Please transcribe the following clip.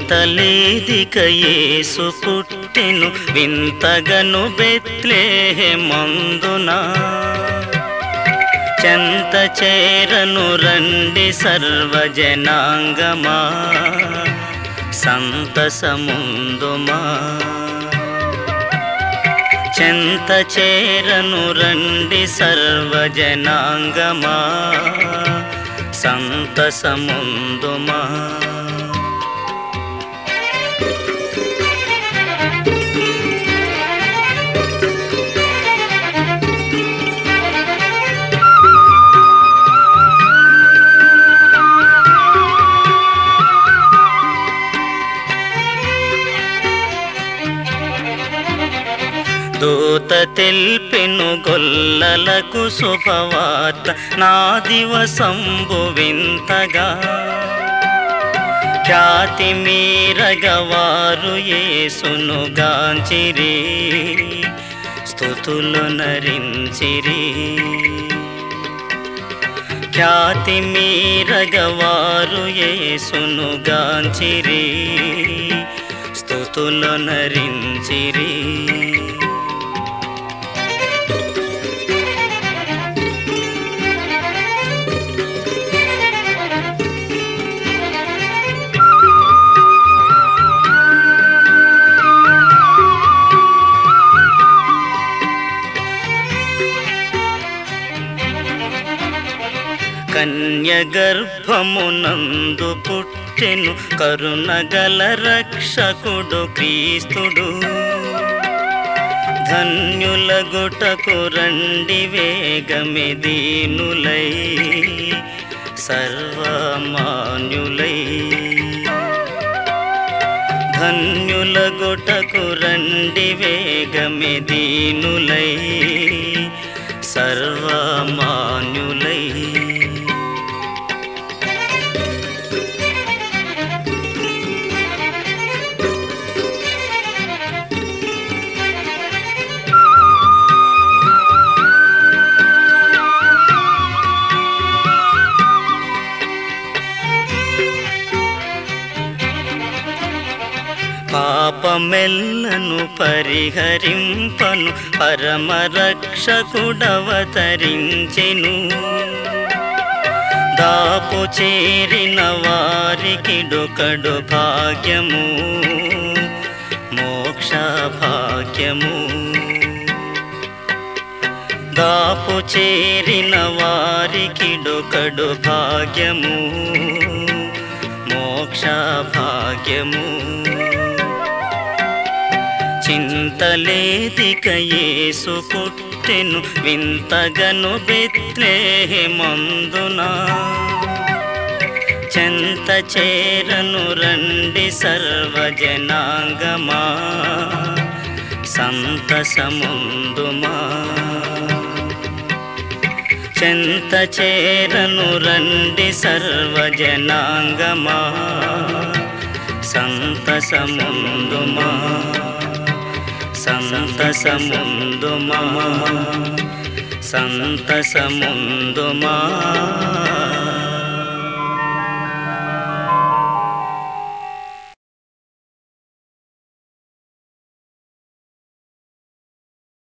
చింతలేదిక యేసు పుట్టెను వింతగను బెత్లేహెమందునా చెంత చేరను రండి సర్వజనాంగమా సంతసముందుమా చెంత చేరను రండి సర్వజనాంగమా సంతసముందుమా దూత తెల్పెను గొల్లలకు శుభవార్త నా దివసంబు వింతగా ఖ్యాతి మీరగవారు యేసును గాంచిరి స్థుతులు నరించిరి ఖ్యాతి మీరగవారు యేసును గాంచిరి స్థుతులు నరించిరి కన్యగర్భమునందు పుట్టెను కరుణగల రక్షకుడు క్రీస్తుడు ధన్యుల గుటకు రండి వేగమి దీనులై సర్వమాన్యులై ధన్యుల గుటకు రండి వేగమి దీనులై సర్వమాన్యులై పాపమెల్లను పరిహరింపను పరమరక్షకుడవతరించెను దాపు చేరిన వారికి డొకడు భాగ్యము మోక్ష భాగ్యము దాపు చేరిన వారికి డొకడు భాగ్యము మోక్ష భాగ్యము చింతలేదిక యేసు పుట్టెను వింతగను బెత్లేహెమందునా చెంత చేరను రండి సర్వజనాంగమా సంతసముందుమా చెంత చేరను రండి సర్వజనాంగమా సంతసముందుమా సంతసముందుమా సంతసముందుమా